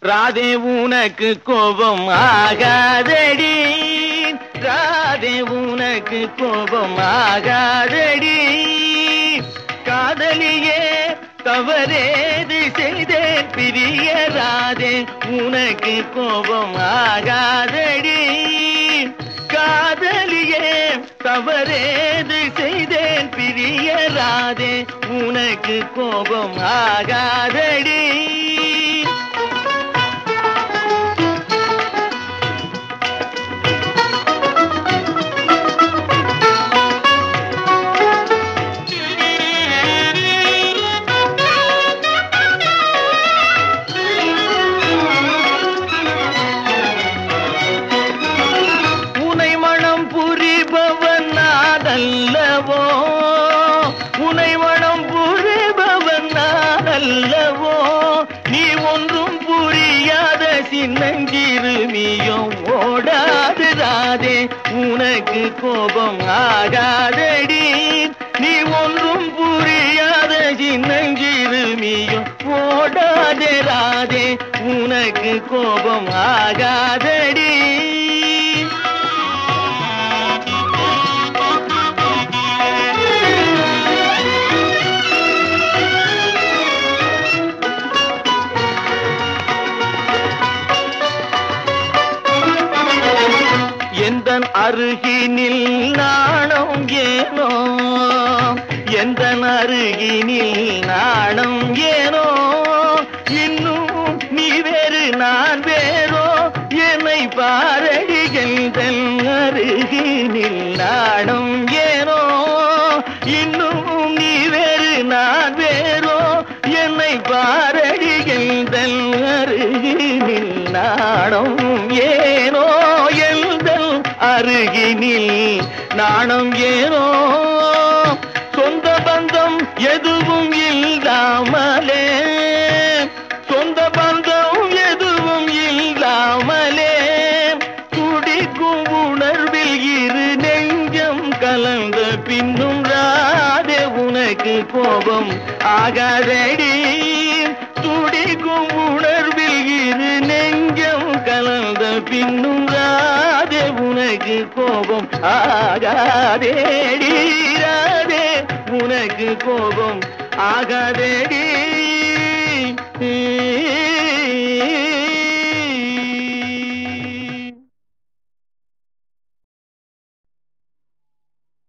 ராதே உனக்கு கோபம் ஆகாதடி ராதே உனக்கு கோபம் ஆகாதடி காதலியே தவறேது செய்தேன் பிரிய ராதே உனக்கு கோபம் ஆகாதடி காதலியே தவறேது செய்தேன் பிரிய ராதே உனக்கு கோபம் ஆகாதடி உனை மனம் புரிபவன் நானல்லவோ உனை மனம் புரிபவன் நானல்லவோ நீ ஒன்றும் புரியாத சின்னஞ்சிறுமியும் ஓடாது ராதே உனக்கு கோபம் ஆகாதடி நீ ஒன்றும் புரியாத சின்னஞ்சிறுமியும் ஓடாதே ராதே உனக்கு கோபம் ஆகாதடி எந்த அருகினில் நாணம் ஏனோ எந்த அருகினில் நாணம் ஏனோ இன்னும் நீ வேறு நான் வேறோ என்னை பாரடிகள் அருகினில் நாணம் ஏனோ இன்னும் நீ வேறு நான் வேறோ என்னை பாரடிகள் அருகினில் நாணம் ஏனோ எல்தல் அருகினில் நாணம் ஏனோ சொந்த பந்தம் எதுவும் இல்லாமலே சொந்த பந்தம் எதுவும் இல்லாமலே துடிக்கும் உணர்வில் இரு நெஞ்சம் கலந்த பின்னும் ராதே உனக்கு கோபம் ஆகாதடி துடிக்கும் உணர்வில் இரு நெஞ்சம் கலந்த பின்னும் ராதே உனக்கு கோபம் ஆகாதேடி ராதே உனக்கு கோபம் ஆகாதேடி